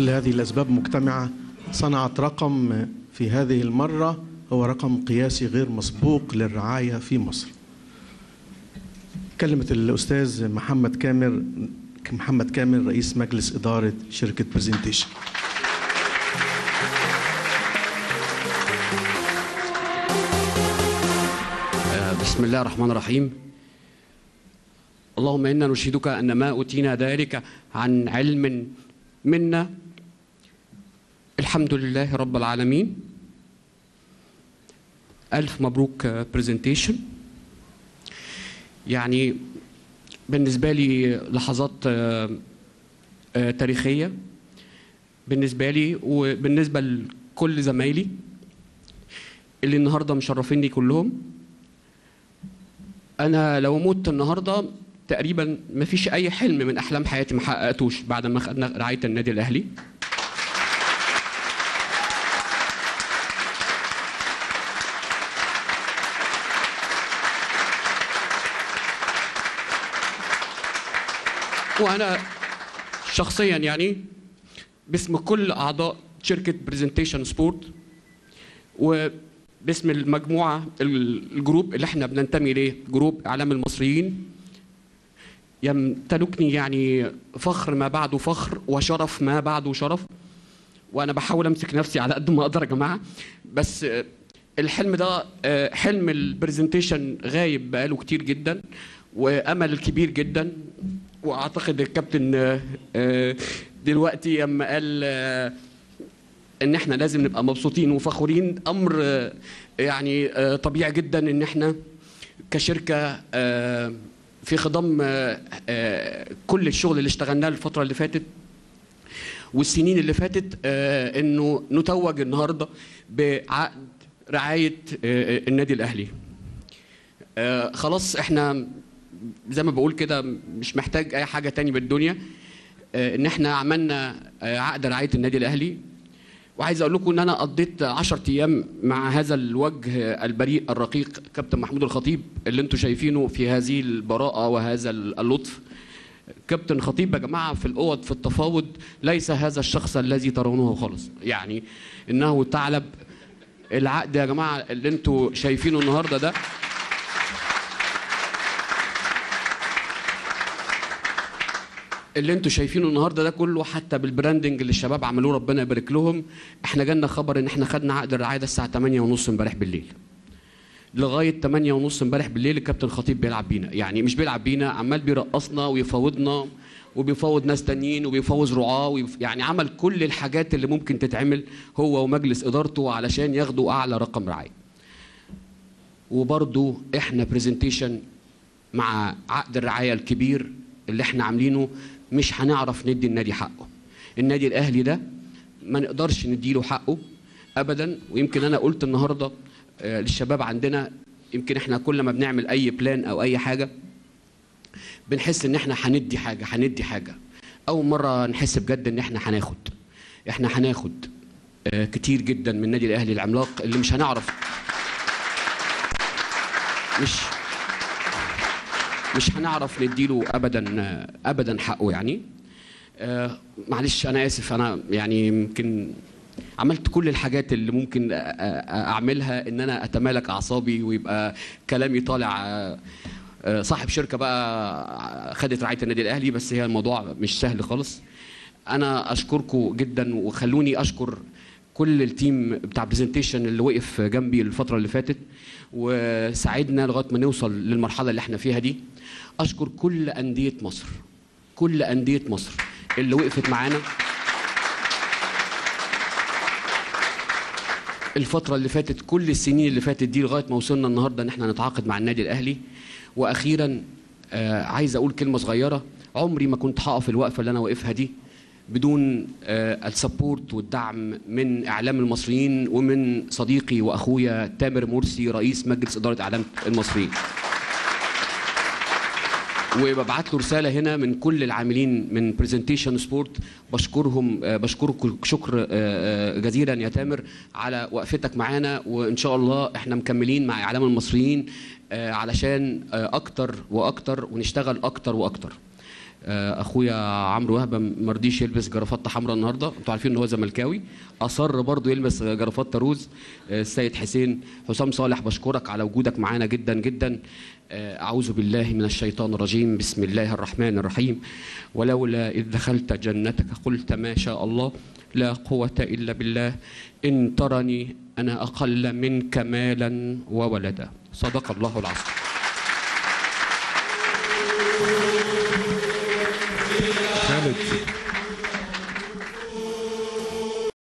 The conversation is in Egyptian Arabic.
كل هذه الأسباب مجتمعة صنعت رقم في هذه المرة هو رقم قياسي غير مسبوق للرعاية في مصر كلمة الأستاذ محمد كامر محمد كامل رئيس مجلس إدارة شركة برزنتيشن بسم الله الرحمن الرحيم اللهم انا نشهدك ان ما اوتينا ذلك عن علم منا الحمد لله رب العالمين الف مبروك برزنتيشن يعني بالنسبه لي لحظات آه، آه، تاريخيه بالنسبه لي وبالنسبه لكل زمايلي اللي النهارده مشرفيني كلهم انا لو مت النهارده تقريبا ما فيش اي حلم من احلام حياتي ما حققتوش بعد ما خدنا رعايه النادي الاهلي وانا شخصيا يعني باسم كل اعضاء شركه برزنتيشن سبورت وباسم المجموعه الجروب اللي احنا بننتمي اليه جروب اعلام المصريين يمتلكني يعني فخر ما بعده فخر وشرف ما بعده شرف وانا بحاول امسك نفسي على قد ما اقدر يا جماعه بس آه، الحلم ده آه، حلم البرزنتيشن غايب بقاله كتير جدا وامل كبير جدا واعتقد الكابتن آه، آه، دلوقتي لما قال آه، ان احنا لازم نبقى مبسوطين وفخورين امر آه، يعني آه، طبيعي جدا ان احنا كشركه آه، في خضم آه، آه، كل الشغل اللي اشتغلناه الفتره اللي فاتت والسنين اللي فاتت آه، انه نتوج النهارده بعقد رعايه آه، النادي الاهلي آه، خلاص احنا زي ما بقول كده مش محتاج اي حاجه تاني بالدنيا آه، ان احنا عملنا آه، عقد رعايه النادي الاهلي وعايز اقول لكم ان انا قضيت 10 ايام مع هذا الوجه البريء الرقيق كابتن محمود الخطيب اللي انتم شايفينه في هذه البراءه وهذا اللطف كابتن خطيب يا جماعه في الاوض في التفاوض ليس هذا الشخص الذي ترونه خالص يعني انه ثعلب العقد يا جماعه اللي انتم شايفينه النهارده ده اللي انتوا شايفينه النهارده ده كله حتى بالبراندنج اللي الشباب عملوه ربنا يبارك لهم احنا جالنا خبر ان احنا خدنا عقد الرعايه ده الساعه 8:30 امبارح بالليل لغايه 8:30 امبارح بالليل الكابتن خطيب بيلعب بينا يعني مش بيلعب بينا عمال بيرقصنا ويفاوضنا وبيفاوض ناس تانيين وبيفاوض رعاه ويف... يعني عمل كل الحاجات اللي ممكن تتعمل هو ومجلس ادارته علشان ياخدوا اعلى رقم رعايه وبرضو احنا برزنتيشن مع عقد الرعايه الكبير اللي احنا عاملينه مش هنعرف ندي النادي حقه النادي الاهلي ده ما نقدرش نديله حقه ابدا ويمكن انا قلت النهارده آه، للشباب عندنا يمكن احنا كل ما بنعمل اي بلان او اي حاجه بنحس ان احنا هندي حاجه هندي حاجه اول مره نحس بجد ان احنا هناخد احنا هناخد آه، كتير جدا من النادي الاهلي العملاق اللي مش هنعرف مش مش هنعرف نديله ابدا ابدا حقه يعني آه، معلش انا اسف انا يعني يمكن عملت كل الحاجات اللي ممكن أ- أ- اعملها ان انا اتمالك اعصابي ويبقى كلامي طالع آه، آه، صاحب شركه بقى خدت رعايه النادي الاهلي بس هي الموضوع مش سهل خالص انا اشكركم جدا وخلوني اشكر كل التيم بتاع برزنتيشن اللي وقف جنبي الفتره اللي فاتت وساعدنا لغايه ما نوصل للمرحله اللي احنا فيها دي اشكر كل انديه مصر كل انديه مصر اللي وقفت معانا الفتره اللي فاتت كل السنين اللي فاتت دي لغايه ما وصلنا النهارده ان احنا نتعاقد مع النادي الاهلي واخيرا آه عايز اقول كلمه صغيره عمري ما كنت هقف الوقفه اللي انا واقفها دي بدون آه السبورت والدعم من اعلام المصريين ومن صديقي واخويا تامر مرسي رئيس مجلس اداره اعلام المصريين وببعت له رساله هنا من كل العاملين من برزنتيشن سبورت بشكرهم آه، بشكركم شكر آه، آه، جزيلا يا تامر على وقفتك معانا وان شاء الله احنا مكملين مع اعلام المصريين آه، علشان آه، اكتر واكتر ونشتغل اكتر واكتر آه، اخويا عمرو وهبه ما رضيش يلبس جرافطه حمراء النهارده انتوا عارفين ان هو زملكاوي اصر برضه يلبس جرافطه روز آه، السيد حسين حسام صالح بشكرك على وجودك معانا جدا جدا آه، اعوذ بالله من الشيطان الرجيم بسم الله الرحمن الرحيم ولولا اذ دخلت جنتك قلت ما شاء الله لا قوه الا بالله ان ترني انا اقل منك مالا وولدا صدق الله العظيم